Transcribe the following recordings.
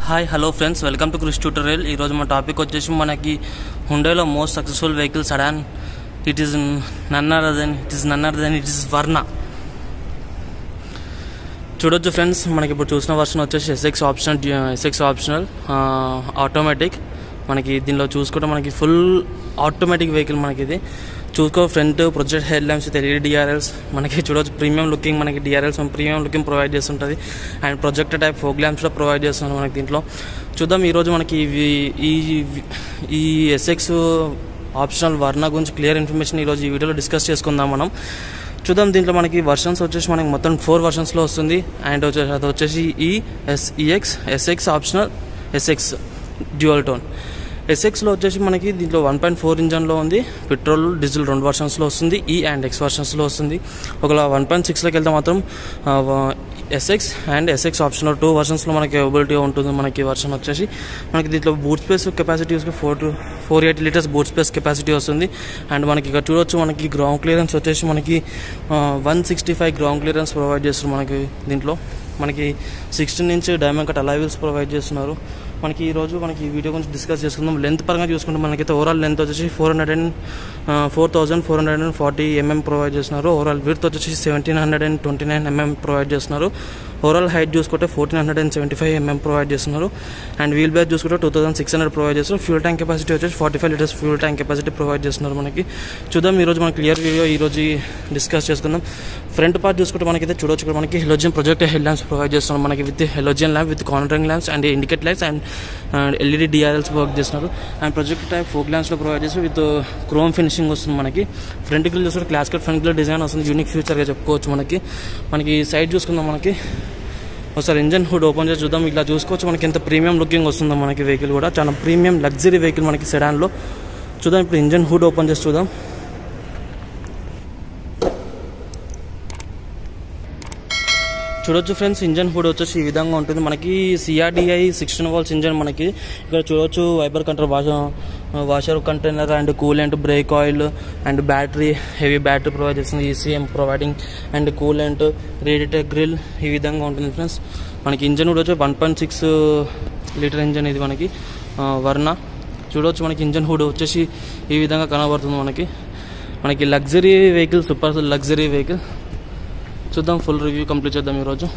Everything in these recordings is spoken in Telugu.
hi hello friends welcome to Kris tutorial ఈరోజు మన టాపిక్ వచ్చేసి మనకి హుండైలో most successful vehicle sedan it is none other then it is none other then it is Verna చూడొచ్చు ఫ్రెండ్స్ మనకి ఇప్పుడు చూసిన వర్షన్ వచ్చేసి SX optional SX optional automatic మనకి దీనిలో చూసుకుంటే మనకి ఫుల్ ఆటోమేటిక్ వెహికల్ మనకి ఇది చూసుకో front project head lamps with LED DRLs మనకి చూడొచ్చు ప్రీమియం లుకింగ్ మనకి డిఆర్ఎల్స్ ప్రీమియం లుకింగ్ ప్రొవైడ్ చేస్తుంటుంది and projector type fog lamps కూడా ప్రొవైడ్ చేస్తున్నారు మనకి దీంట్లో చూద్దాం ఈరోజు మనకి ఇవి ఈ ఈ ఎస్ఎక్స్ ఆప్షనల్ వర్ణ గురించి క్లియర్ ఇన్ఫర్మేషన్ ఈరోజు ఈ వీడియోలో డిస్కస్ చేసుకుందాం మనం చూద్దాం దీంట్లో మనకి వర్షన్స్ వచ్చేసి మనకి మొత్తం ఫోర్ వర్షన్స్లో వస్తుంది అండ్ వచ్చేసి అది వచ్చేసి ఈ S E X SX optional SX dual tone ఎస్ఎక్స్లో వచ్చేసి మనకి దీంట్లో వన్ పాయింట్ ఫోర్ ఇంజన్లో ఉంది పెట్రోల్ డీజిల్ రెండు వర్షన్స్లో వస్తుంది ఈ అండ్ ఎక్స్ వర్షన్స్లో వస్తుంది ఒకవేళ వన్ పాయింట్ సిక్స్లోకి వెళ్తే మాత్రం ఎస్ఎక్స్ అండ్ ఎస్ఎక్స్ ఆప్షన్లో టూ వర్షన్స్లో మనకి అవైలబిలిటీ ఉంటుంది మనకి వర్షన్ వచ్చేసి మనకి దీంట్లో బూట్ స్పేస్ కెపాసిటీ చూసుకుని four two four eighty litres boot space capacity వస్తుంది అండ్ మనకి ఇక్కడ చూడొచ్చు మనకి గ్రౌండ్ క్లియరెన్స్ వచ్చేసి మనకి one sixty five ground clearance provide చేస్తారు మనకి దీంట్లో మనకి sixteen inch diamond cut alloy wheels provide చేస్తున్నారు మనకి ఈ రోజు మనకి ఈ వీడియో గురించి డిస్కస్ చేసుకుందాం లెంత్ పరంగా చూసుకుంటే మనకైతే ఓవరాల్ లెంత్ వచ్చేసి four hundred and four thousand four hundred and forty MM provide చేస్తున్నారు ఓవరాల్ విడ్త్ వచ్చేసి seventeen hundred and twenty nine MM provide చేస్తున్నారు ఓవరాల్ హైట్ చూసుకుంటే fourteen hundred and seventy five MM provide చేస్తున్నారు అండ్ వీల్ బ్యాగ్ చూసుకుంటే two thousand six hundred provide చేస్తున్నారు ఫ్యూల్ ట్యాంక్ కెపాసిటీ వచ్చేసి forty five litres fuel tank capacity provide చేస్తున్నారు మనకి చూద్దాం ఈరోజు మన క్లియర్ వీడియో ఈరోజు డిస్కస్ చేసుకుందాం ఫ్రంట్ పార్ట్ చూసుకుంటే మనకైతే చూడొచ్చు ఇక్కడ మనకి halogen project head lamps provide చేస్తున్నారు మనకి with halogen lamp with cornering lamps and indicate lights and LED DRLs work చేస్తున్నారు అండ్ ప్రొజెక్ట్ టైప్ ఫోక్ ల్యాంప్స్లో ప్రొవైడ్ చేసి విత్ క్రోమ్ ఫినిషింగ్ వస్తుంది మనకి ఫ్రంట్ గ్రిల్ చూసుకుంటే class cut front grill design వస్తుంది యూనిక్ ఫ్యూచర్గా చెప్పుకోవచ్చు మనకి మనకి సైడ్ చూసుకుందాం మనకి ఒకసారి ఇంజన్ హుడ్ ఓపెన్ చేసి చూద్దాం ఇలా చూసుకోవచ్చు మనకి ఎంత ప్రీమియం లుకింగ్ వస్తుందో మనకి వెహికల్ కూడా చాలా ప్రీమియం లగ్జరీ వెహికల్ మనకి సెడాన్లో చూద్దాం ఇప్పుడు ఇంజన్ హుడ్ ఓపెన్ చేసి చూద్దాం చూడొచ్చు ఫ్రెండ్స్ ఇంజన్ హుడ్ వచ్చేసి ఈ విధంగా ఉంటుంది మనకి సిఆర్డిఐ సిక్స్టీన్ వాల్స్ ఇంజన్ మనకి ఇక్కడ చూడొచ్చు wiper control wash washer container and coolant brake oil and battery heavy battery provide చేస్తుంది ECM providing and coolant radiator grill ఈ విధంగా ఉంటుంది ఫ్రెండ్స్ మనకి ఇంజన్ కూడా వచ్చి one point six litre engine ఇది మనకి వర్ణ చూడవచ్చు మనకి ఇంజన్ హుడ్ వచ్చేసి ఈ విధంగా కనబడుతుంది మనకి మనకి luxury vehicle super luxury vehicle చూద్దాం ఫుల్ రివ్యూ కంప్లీట్ చేద్దాం ఈరోజు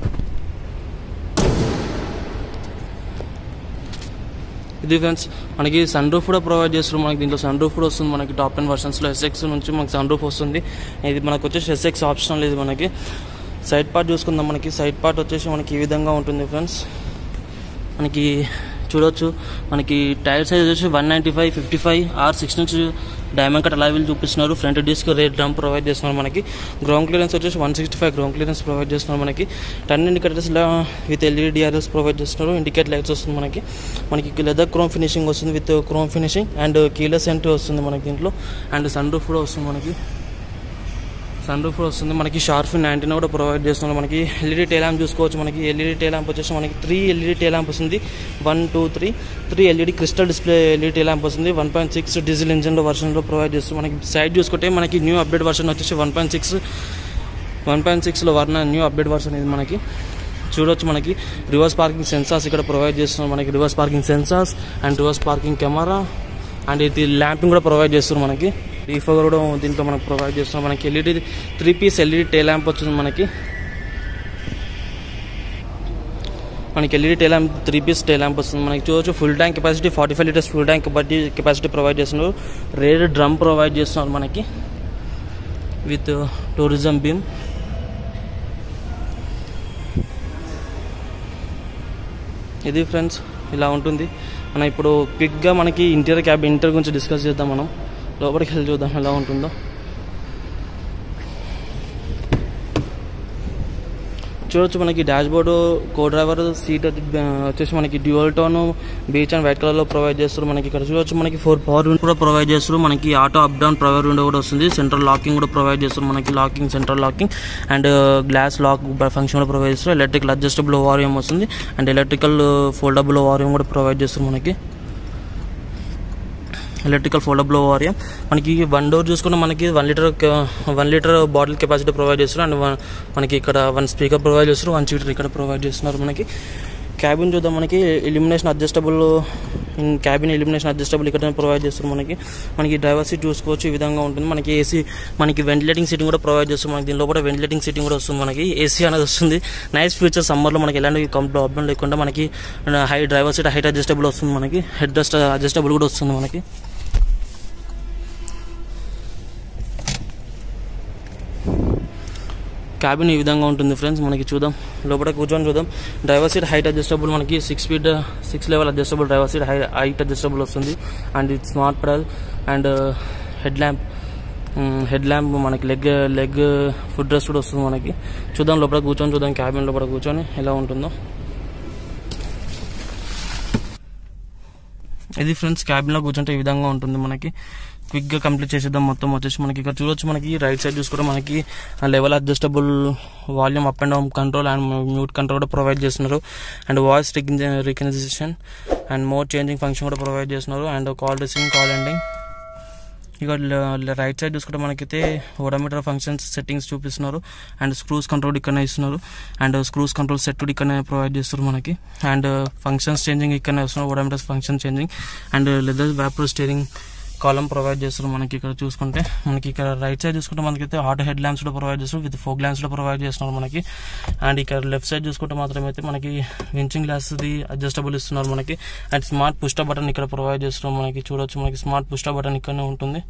ఇది ఫ్రెండ్స్ మనకి సన్ రూఫ్ కూడా ప్రొవైడ్ చేస్తారు మనకి దీంట్లో సన్ రూఫ్ కూడా వస్తుంది మనకి టాప్ టెన్ వర్షన్స్లో ఎస్ఎక్స్ నుంచి మనకి సన్ రూఫ్ వస్తుంది ఇది మనకు వచ్చేసి ఎస్ఎక్స్ ఆప్షనల్ ఇది మనకి సైడ్ పార్ట్ చూసుకుందాం మనకి సైడ్ పార్ట్ వచ్చేసి మనకి ఈ విధంగా ఉంటుంది ఫ్రెండ్స్ మనకి చూడొచ్చు మనకి టైర్ సైజ్ వచ్చి one ninety five fifty five R six నుంచి డైమండ్ కట్ అలావిల్ చూపిస్తున్నారు front disc rear drum provide చేస్తున్నారు మనకి గ్రౌండ్ క్లియరెన్స్ వచ్చేసి one sixty five ground clearance provide చేస్తున్నారు మనకి turn indicators with LED DRS provide చేస్తున్నారు ఇండికేట్ లైట్స్ వస్తుంది మనకి మనకి లెదర్ క్రోమ్ ఫినిషింగ్ వస్తుంది with chrome finishing and keyless entry వస్తుంది మనకి దీంట్లో అండ్ సన్ రూఫ్ కూడా వస్తుంది మనకి సన్ రూఫ్ వస్తుంది మనకి షార్ప్ నైన్టీన్ కూడా ప్రొవైడ్ చేస్తున్నారు మనకి ఎల్ఈడి టే ల్యాంప్ చూసుకోవచ్చు మనకి ఎల్ఈడి టే ల్యాంప్ వచ్చేసి మనకి త్రీ ఎల్ఈడి టే ల్యాంప్ వస్తుంది one two three three LED crystal display LED tail lamp వస్తుంది వన్ పాయింట్ సిక్స్ డీజిల్ ఇంజన్లో వర్షన్లో ప్రొవైడ్ చేస్తుంది మనకి సైడ్ చూసుకుంటే మనకి న్యూ అప్డేట్ వర్షన్ వచ్చేసి one point six one point సిక్స్లో వర్ణ న్యూ అప్డేట్ వర్షన్ ఇది మనకి చూడొచ్చు మనకి రివర్స్ పార్కింగ్ సెన్సార్స్ ఇక్కడ ప్రొవైడ్ చేస్తున్నారు మనకి reverse parking sensors and reverse parking camera and ఇది ల్యాంపింగ్ కూడా ప్రొవైడ్ చేస్తున్నారు మనకి డీఫర్ కూడా దీంట్లో మనకు ప్రొవైడ్ చేస్తున్నాం మనకి LED three piece LED tail lamp వచ్చింది మనకి మనకి LED tail lamp three piece tail lamp వస్తుంది మనకి చూడవచ్చు full tank capacity forty five litres full tank capacity capacity provide చేస్తున్నారు రేడ్ డ్రమ్ ప్రొవైడ్ చేస్తున్నారు మనకి విత్ టూరిజం బీమ్ ఇది ఫ్రెండ్స్ ఇలా ఉంటుంది మనం ఇప్పుడు క్విక్గా మనకి ఇంటీరియర్ క్యాబ్ ఇంటర్ గురించి డిస్కస్ చేద్దాం మనం లోపలికి వెళ్ళి చూద్దాం ఎలా ఉంటుందో చూడొచ్చు మనకి dash board co driver seat వచ్చేసి మనకి dual tone beige and white కలర్లో ప్రొవైడ్ చేస్తారు మనకి ఇక్కడ చూడొచ్చు మనకి ఫోర్ పవర్ విండో కూడా ప్రొవైడ్ చేస్తారు మనకి auto up down power window కూడా వస్తుంది సెంట్రల్ లాకింగ్ కూడా ప్రొవైడ్ చేస్తారు మనకి locking central locking and glass lock function కూడా ప్రొవైడ్ చేస్తారు ఎలక్ట్రికల్ అడ్జస్టబుల్ ఓవారియం వస్తుంది అండ్ ఎలక్ట్రికల్ ఫోల్డబుల్ ఓవారియం కూడా ప్రొవైడ్ చేస్తారు మనకి ఎలక్ట్రికల్ ఫోల్డబుల్ ఓవర్ మనకి వన్ డోర్ చూసుకున్న మనకి one litre one litre bottle capacity provide చేస్తారు అండ్ మనకి ఇక్కడ వన్ స్పీకర్ ప్రొవైడ్ చేస్తారు వన్ సీటర్ ఇక్కడ ప్రొవైడ్ చేస్తున్నారు మనకి క్యాబిన్ చూద్దాం మనకి illumination adjustable in cabin illumination adjustable ఇక్కడ ప్రొవైడ్ చేస్తారు మనకి మనకి డ్రైవర్ సీట్ చూసుకోవచ్చు ఈ విధంగా ఉంటుంది మనకి ఏసీ మనకి వెంటిలేటింగ్ సీటింగ్ కూడా ప్రొవైడ్ చేస్తుంది మనకి దీనిలో కూడా వెంటిలేటింగ్ సీటింగ్ కూడా వస్తుంది మనకి ఏసీ అనేది వస్తుంది నైస్ ఫీచర్ సమ్మర్లో మనకి ఎలాంటి ప్రాబ్లం లేకుండా మనకి high driver seat height adjustable వస్తుంది మనకి హెడ్ రెస్ట్ అడ్జస్టబుల్ కూడా వస్తుంది మనకి క్యాబిన్ ఈ విధంగా ఉంటుంది ఫ్రెండ్స్ మనకి చూద్దాం లోపల కూర్చొని చూద్దాం డ్రైవర్ సీట్ హైట్ అడ్జస్టబుల్ మనకి six feet six level adjustable driver seat high height adjustable వస్తుంది అండ్ ఇది smart pedal and head lamp head lamp మనకి లెగ్ లెగ్ ఫుడ్ రెస్ట్ కూడా వస్తుంది మనకి చూద్దాం లోపల కూర్చొని చూద్దాం క్యాబిన్ లోపల కూర్చొని ఎలా ఉంటుందో ఇది ఫ్రెండ్స్ క్యాబిన్లో కూర్చుంటే ఈ విధంగా ఉంటుంది మనకి క్విక్గా కంప్లీట్ చేసేద్దాం మొత్తం వచ్చేసి మనకి ఇక్కడ చూడొచ్చు మనకి రైట్ సైడ్ చూసుకుంటే మనకి level adjustable volume up and down control and mute control కూడా ప్రొవైడ్ చేస్తున్నారు and voice recognition and more changing function కూడా ప్రొవైడ్ చేస్తున్నారు and call receiving call ending ఇక రైట్ సైడ్ చూసుకుంటే మనకైతే ఓడోమీటర్ ఫంక్షన్స్ సెట్టింగ్స్ చూపిస్తున్నారు అండ్ స్క్రూస్ కంట్రోల్ ఇక్కడనే ఇస్తున్నారు అండ్ స్క్రూస్ కంట్రోల్ సెట్ కూడా ఇక్కడనే ప్రొవైడ్ చేస్తారు మనకి అండ్ ఫంక్షన్స్ చేంజింగ్ ఇక్కడనే వస్తున్నారు odometers function changing and leather wrapper steering column provide చేస్తారు మనకి ఇక్కడ చూసుకుంటే మనకి ఇక్కడ రైట్ సైడ్ చూసుకుంటే మనకైతే ఆటో హెడ్ ల్యాంప్స్ కూడా ప్రొవైడ్ చేస్తారు విత్ ఫోక్ ల్యాంప్స్ కూడా ప్రొవైడ్ చేస్తున్నారు మనకి అండ్ ఇక్కడ లెఫ్ట్ సైడ్ చూసుకుంటే మాత్రం అయితే మనకి వించింగ్ గ్లాస్ది అడ్జస్టబుల్ ఇస్తున్నారు మనకి అండ్ స్మార్ట్ పుష్ట బటన్ ఇక్కడ ప్రొవైడ్ చేస్తున్నారు మనకి చూడొచ్చు మనకి స్మార్ట్ పుష్ట బటన్ ఇక్కడనే ఉంటుంది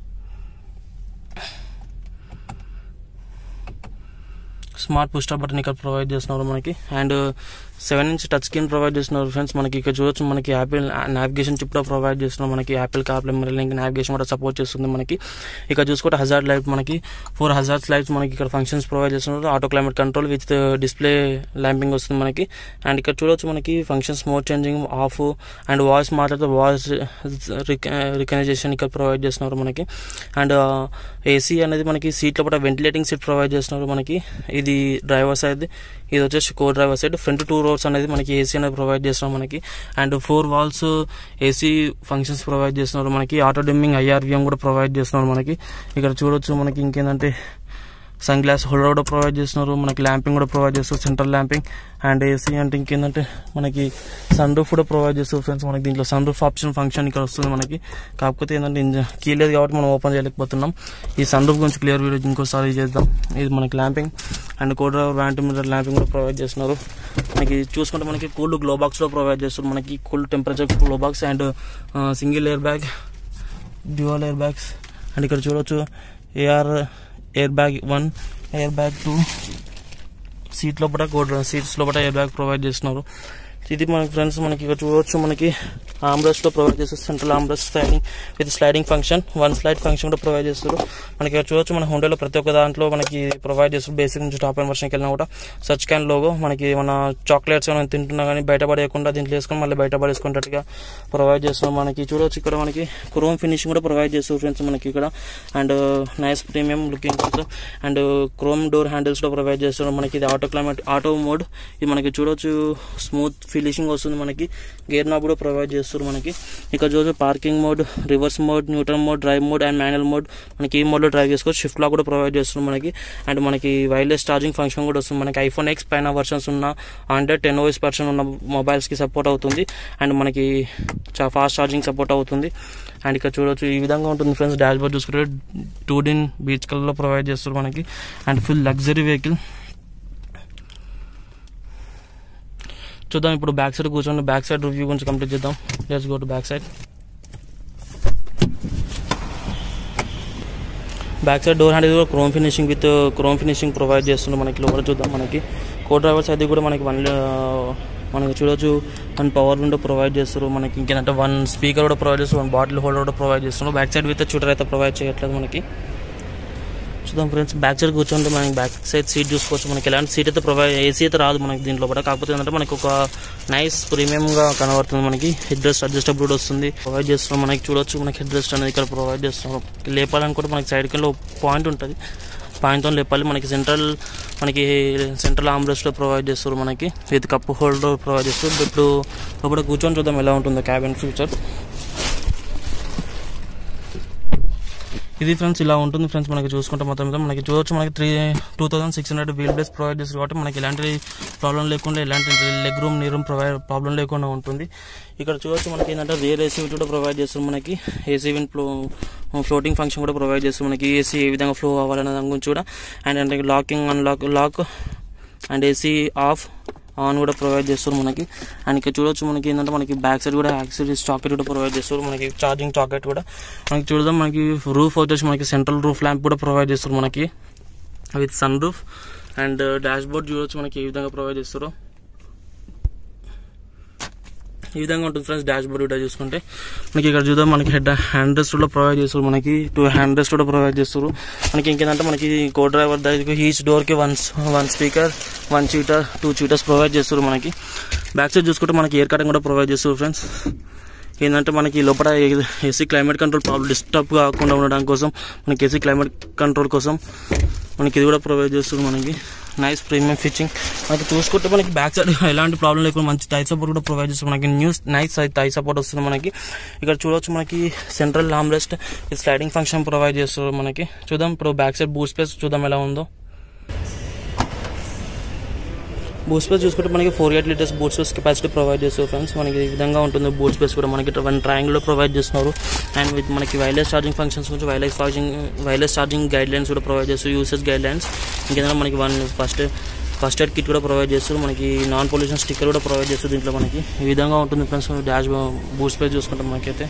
స్మార్ట్ పుష్ట బటన్ ఇక్కడ ప్రొవైడ్ చేస్తున్నారు మనకి and seven inch touch screen provide చేస్తున్నారు ఫ్రెండ్స్ మనకి ఇక్కడ చూడొచ్చు మనకి యాపిల్ నావిగేషన్ చిప్ కూడా ప్రొవైడ్ చేస్తున్నారు మనకి యాపిల్ కార్ప్లే మరి లింక్ నావిగేషన్ కూడా సపోర్ట్ చేస్తుంది మనకి ఇక్కడ చూసుకుంటే హజార్డ్ లైట్ మనకి ఫోర్ హజార్డ్ లైట్స్ మనకి ఇక్కడ ఫంక్షన్స్ ప్రొవైడ్ చేస్తున్నారు auto climate control with display lamping వస్తుంది మనకి అండ్ ఇక్కడ చూడొచ్చు మనకి functions mode changing off and voice మాట్లాడితే వాయిస్ రికగ్నైజేషన్ ఇక్కడ ప్రొవైడ్ చేస్తున్నారు మనకి అండ్ ఏసీ అనేది మనకి సీట్ లోపల వెంటిలేటింగ్ సీట్ ప్రొవైడ్ చేస్తున్నారు మనకి ఇది డ్రైవర్ సైడ్ ఇది వచ్చేసి co driver side front two rods అనేది మనకి ఏసీ అనేది ప్రొవైడ్ చేస్తున్నారు మనకి and four walls AC functions provide చేస్తున్నారు మనకి ఆటో డిమ్మింగ్ ఐఆర్విఎం కూడా ప్రొవైడ్ చేస్తున్నారు మనకి ఇక్కడ చూడొచ్చు మనకి ఇంకేంటంటే సన్ గ్లాస్ హోల్డర్ కూడా ప్రొవైడ్ చేస్తున్నారు మనకి ల్యాంపింగ్ కూడా ప్రొవైడ్ చేస్తారు సెంట్రల్ ల్యాంపింగ్ అండ్ ఏసీ అంటే ఇంకేంటంటే మనకి సన్ రూఫ్ కూడా ప్రొవైడ్ చేస్తారు ఫ్రెండ్స్ మనకి దీంట్లో సన్ రూఫ్ ఆప్షన్ ఫంక్షన్ ఇక్కడ వస్తుంది మనకి కాకపోతే ఏంటంటే ఇంజన్ కీ లేదు కాబట్టి మనం ఓపెన్ చేయలేకపోతున్నాం ఈ సన్ రూఫ్ గురించి క్లియర్ వీడియో ఇంకోసారి చేద్దాం ఇది మనకి ల్యాంపింగ్ అండ్ కోడ్ వ్యాంటీ మీటర్ ల్యాంపింగ్ కూడా ప్రొవైడ్ చేస్తున్నారు మనకి చూసుకుంటే మనకి కూల్డ్ గ్లో బాక్స్ లో ప్రొవైడ్ చేస్తారు మనకి cool temperature glove box and single air bag dual air bags and ఇక్కడ చూడొచ్చు ఏఆర్ air bag one air bag two seat లోపల కోడ్ సీట్స్ లోపల ఎయిర్ బ్యాగ్ ప్రొవైడ్ చేస్తున్నారు ఇది మనకి ఫ్రెండ్స్ మనకి ఇక్కడ చూడవచ్చు మనకి ఆమ్రెస్ట్ లో ప్రొవైడ్ చేస్తారు central armrest sliding with sliding function one slide function కూడా ప్రొవైడ్ చేస్తారు మనకి ఇక్కడ చూడొచ్చు మన హోండాలో ప్రతి ఒక్క దాంట్లో మనకి ప్రొవైడ్ చేస్తారు బేసిక్ నుంచి టాప్ అండ్ వర్షన్కి వెళ్ళినా కూడా సర్చ్ క్యాన్ లోగో మనకి మన చాక్లెట్స్ మనం తింటున్నా కానీ బయట పడేయకుండా దీంట్లో వేసుకొని మళ్ళీ బయట పడేసుకున్నట్టుగా ప్రొవైడ్ చేస్తున్నాం మనకి చూడవచ్చు ఇక్కడ మనకి క్రోమ్ ఫినిషింగ్ కూడా ప్రొవైడ్ చేస్తారు ఫ్రెండ్స్ మనకి ఇక్కడ అండ్ నైస్ ప్రీమియం లుకింగ్ కోసం అండ్ క్రోమ్ డోర్ హ్యాండిల్స్ కూడా ప్రొవైడ్ చేస్తున్నారు మనకి ఇది ఆటో క్లైమేట్ ఆటో మోడ్ ఇది మనకి చూడొచ్చు స్మూత్ ఫినిషింగ్ వస్తుంది మనకి గేర్ నాబ్ కూడా ప్రొవైడ్ చేస్తారు మనకి ఇక్కడ చూడొచ్చు parking mode reverse mode neutral mode drive mode and manual mode మనకి ఈ మోడ్లో డ్రైవ్ చేసుకోవచ్చు షిఫ్ట్ లాక్ కూడా ప్రొవైడ్ చేస్తున్నారు మనకి అండ్ మనకి వైర్లెస్ ఛార్జింగ్ ఫంక్షన్ కూడా వస్తుంది మనకి ఐఫోన్ ఎక్స్ పైన వర్షన్స్ ఉన్న హండ్రెడ్ టెన్ ఓఎస్ పర్సన్ ఉన్న మొబైల్స్కి సపోర్ట్ అవుతుంది అండ్ మనకి ఫాస్ట్ ఛార్జింగ్ సపోర్ట్ అవుతుంది అండ్ ఇక్కడ చూడొచ్చు ఈ విధంగా ఉంటుంది ఫ్రెండ్స్ డాష్ బోర్డ్ చూసుకుంటే టూ డిన్ బీచ్ కలర్లో ప్రొవైడ్ చేస్తారు మనకి అండ్ ఫుల్ లగ్జరీ వెహికల్ చూద్దాం ఇప్పుడు బ్యాక్ సైడ్ కూర్చొని బ్యాక్ సైడ్ రివ్యూ గురించి కంప్లీట్ చేద్దాం let's go to back side back side door handle కూడా chrome finishing with chrome finishing provide చేస్తున్నారు మనకి లోపల చూద్దాం మనకి కో డ్రైవర్స్ అది కూడా మనకి వన్ మనకి చూడొచ్చు వన్ పవర్ విండో ప్రొవైడ్ చేస్తారు మనకి ఇంకేంటంటే వన్ స్పీకర్ కూడా ప్రొవైడ్ చేస్తారు వన్ బాటిల్ హోల్డర్ కూడా ప్రొవైడ్ చేస్తున్నారు బ్యాక్ సైడ్ విత్ చూడర్ అయితే ప్రొవైడ్ చేయట్లేదు మనకి చూద్దాం ఫ్రెండ్స్ బ్యాక్ సైడ్ కూర్చుంటే మనకి బ్యాక్ సైడ్ సీట్ చూసుకోవచ్చు మనకి ఎలాంటి సీట్ అయితే ప్రొవైడ్ ఏసీ అయితే రాదు మనకి దీంట్లో కూడా కాకపోతే ఏంటంటే మనకి ఒక నైస్ ప్రీమియంగా కనబడుతుంది మనకి హెడ్ రెస్ట్ అడ్జస్టబుల్ కూడా వస్తుంది ప్రొవైడ్ చేస్తున్నాం మనకి చూడొచ్చు మనకి హెడ్ రెస్ట్ అనేది ఇక్కడ ప్రొవైడ్ చేస్తున్నాం లేపాలనుకుంటే మనకి సైడ్ కింద పాయింట్ ఉంటుంది పాయింట్తో లేపాలి మనకి సెంట్రల్ మనకి సెంట్రల్ ఆమ్రెస్ట్లో ప్రొవైడ్ చేస్తారు మనకి విత్ కప్ హోల్డర్ ప్రొవైడ్ చేస్తారు ఇప్పుడు లోపల కూర్చొని చూద్దాం ఎలా ఉంటుందో క్యాబిన్ ఫ్యూచర్ ఇది ఫ్రెండ్స్ ఇలా ఉంటుంది ఫ్రెండ్స్ మనకి చూసుకుంటే మొత్తం మీద మనకి చూడొచ్చు మనకి three two thousand six hundred wheel base provide చేస్తారు కాబట్టి మనకి ఎలాంటి ప్రాబ్లం లేకుండా ఎలాంటి leg room knee room provide problem లేకుండా ఉంటుంది ఇక్కడ చూడొచ్చు మనకి ఏంటంటే రియర్ ఏసీ కూడా ప్రొవైడ్ చేస్తారు మనకి AC vent flow floating function కూడా ప్రొవైడ్ చేస్తారు మనకి ఏసీ ఏ విధంగా ఫ్లో అవ్వాలనే దాని గురించి కూడా అండ్ అంటే locking unlock lock and AC off on కూడా ప్రొవైడ్ చేస్తారు మనకి అండ్ ఇక్కడ చూడొచ్చు మనకి ఏంటంటే మనకి బ్యాక్ సైడ్ కూడా యాక్సరీస్ చాకెట్ కూడా ప్రొవైడ్ చేస్తారు మనకి ఛార్జింగ్ చాకెట్ కూడా మనకి చూడదాం మనకి రూఫ్ వచ్చేసి మనకి సెంట్రల్ రూఫ్ ల్యాంప్ కూడా ప్రొవైడ్ చేస్తారు మనకి with sun roof and dash board చూడొచ్చు మనకి ఏ విధంగా ప్రొవైడ్ చేస్తారో ఈ విధంగా ఉంటుంది ఫ్రెండ్స్ డాష్ బోర్డ్ కూడా చూసుకుంటే మనకి ఇక్కడ చూద్దాం మనకి హెడ్ హ్యాండ్ రెస్ట్ కూడా ప్రొవైడ్ చేస్తారు మనకి టూ హ్యాండ్ రెస్ట్ కూడా ప్రొవైడ్ చేస్తారు మనకి ఇంకేంటంటే మనకి కో డ్రైవర్ దగ్గర ఈచ్ డోర్కి one one speaker one tweeter two tweeters provide చేస్తారు మనకి బ్యాక్ సైడ్ చూసుకుంటే మనకి ఎయిర్ కటింగ్ కూడా ప్రొవైడ్ చేస్తారు ఫ్రెండ్స్ ఏంటంటే మనకి లోపల AC climate control problem disturb కాకుండా ఉండడం కోసం మనకి ఏసీ క్లైమేట్ కంట్రోల్ కోసం మనకి ఇది కూడా ప్రొవైడ్ చేస్తుంది మనకి నైస్ ప్రీమియం ఫిచ్చింగ్ మనకి చూసుకుంటే మనకి బ్యాక్ సైడ్ ఎలాంటి ప్రాబ్లం లేకుండా మంచి టై సపోర్ట్ కూడా ప్రొవైడ్ చేస్తుంది మనకి న్యూస్ నైస్ టై సపోర్ట్ వస్తుంది మనకి ఇక్కడ చూడవచ్చు మనకి central armrest sliding function provide చేస్తారు మనకి చూద్దాం ఇప్పుడు బ్యాక్ సైడ్ బూట్ స్పేస్ చూద్దాం ఎలా ఉందో బూట్ స్పేస్ చూసుకుంటే మనకి four eight litres boot space capacity provide చేస్తారు ఫ్రెండ్స్ మనకి ఈ విధంగా ఉంటుంది బూట్ స్పేస్ కూడా మనకి వన్ ట్రయాంగిల్ ప్రొవైడ్ చేస్తున్నారు అండ్ విత్ మనకి వైర్లెస్ ఛార్జింగ్ ఫంక్షన్స్ గురించి wireless charging wireless charging guide lines కూడా ప్రొవైడ్ చేస్తారు యూసెస్ గైడ్ లైన్స్ ఇంకేదైనా మనకి one first first aid kit కూడా ప్రొవైడ్ చేస్తారు మనకి నాన్ పొల్యూషన్ స్టిక్కర్ కూడా ప్రొవైడ్ చేస్తారు దీంట్లో మనకి ఈ విధంగా ఉంటుంది ఫ్రెండ్స్ డాష్ బూట్ స్పేస్ చూసుకుంటాం మనకైతే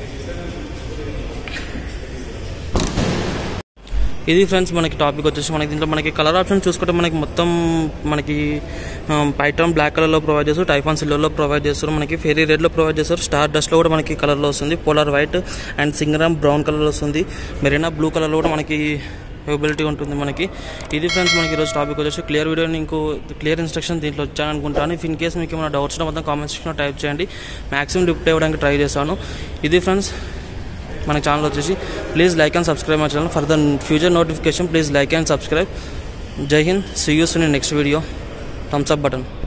ఇది ఫ్రెండ్స్ మనకి టాపిక్ వచ్చేసి మనకి దీంట్లో మనకి కలర్ ఆప్షన్ చూసుకుంటే మనకి మొత్తం మనకి పైటన్ బ్లాక్ కలర్లో ప్రొవైడ్ చేస్తారు టైఫాన్ సిల్వర్లో ప్రొవైడ్ చేస్తారు మనకి ఫెరీ రెడ్లో ప్రొవైడ్ చేస్తారు స్టార్ డస్ట్లో కూడా మనకి కలర్లో వస్తుంది పోలార్ వైట్ అండ్ సింగరామ్ బ్రౌన్ కలర్లో వస్తుంది మెరీనా బ్లూ కలర్లో కూడా మనకి అవైలబిలిటీ ఉంటుంది మనకి ఇది ఫ్రెండ్స్ మనకి ఈరోజు టాపిక్ వచ్చేసి క్లియర్ వీడియో ఇంకో క్లియర్ ఇన్స్ట్రక్షన్ దీంట్లో వచ్చాననుకుంటాను ఇఫ్ ఇన్ కేస్ మీకు ఏమైనా డౌట్స్ మొత్తం కామెంట్ సెక్షన్లో టైప్ చేయండి మాక్సిమం లిఫ్ట్ ఇవ్వడానికి ట్రై చేస్తాను ఇది ఫ్రెండ్స్ మన ఛానల్ వచ్చేసి please like and subscribe my channel for the future notification please like and subscribe Jai Hind see yous in next video thumbs up button